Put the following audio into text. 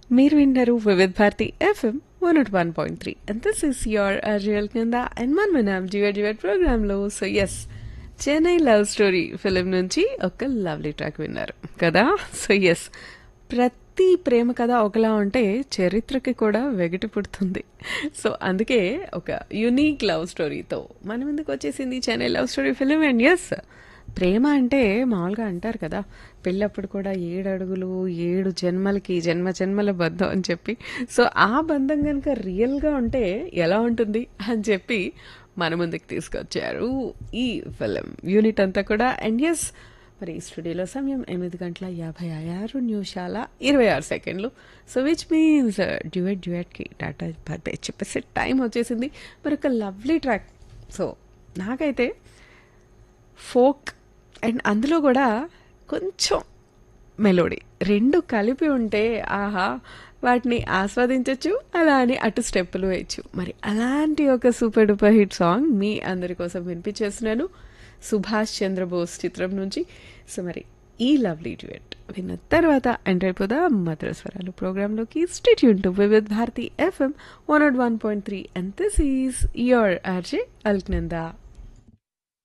మీరు వింటారు Vividh Bharati FM one naught one point three and this is your అర్జువల్ కింద అండ్ మన మనం జివర్ జివర్ ప్రోగ్రాంలో so yes Chennai love story film నుంచి ఒక లవ్లీ ట్రాక్ విన్నారు కదా సో ఎస్ ప్రతి ప్రేమ కథ ఒకలా ఉంటే చరిత్రకి కూడా వెగటి పుడుతుంది సో అందుకే ఒక యునీక్ లవ్ స్టోరీతో మన ముందుకు వచ్చేసింది Chennai love story film and yes ప్రేమ అంటే మామూలుగా అంటారు కదా పెళ్ళప్పుడు కూడా ఏడు అడుగులు ఏడు జన్మలకి జన్మ జన్మల బంధం అని చెప్పి సో ఆ బంధం కనుక రియల్గా ఉంటే ఎలా ఉంటుంది అని చెప్పి మన ముందుకు తీసుకొచ్చారు ఈ ఫిలిం యూనిట్ అంతా కూడా అండ్ ఎస్ మరి ఈ స్టూడియోలో సమయం ఎనిమిది గంటల యాభై ఆరు నిమిషాల ఇరవై ఆరు సెకండ్లు సో విచ్ మీన్స్ డ్యూయట్ డ్యూయట్కి టాటా బాయ్ చెప్పేసి టైం వచ్చేసింది మరి ఒక లవ్లీ ట్రాక్ సో నాకైతే ఫోక్ అండ్ అందులో కూడా కొంచెం మెలోడీ రెండు కలిపి ఉంటే ఆహా వాటిని ఆస్వాదించవచ్చు అలా అని అటు స్టెప్పులు వేయచ్చు మరి అలాంటి ఒక సూపర్ డూపర్ హిట్ సాంగ్ మీ అందరి కోసం వినిపించేస్తున్నాను సుభాష్ చంద్రబోస్ చిత్రం నుంచి సో మరి ఈ లవ్లీ డ్యూయట్ విన్న తర్వాత ఎంటర్ అయిపోదా మధుర స్వరాలు ప్రోగ్రాంలోకి stay to Vividh Bharati FM one naught one point three and this is your RJ Alaknanda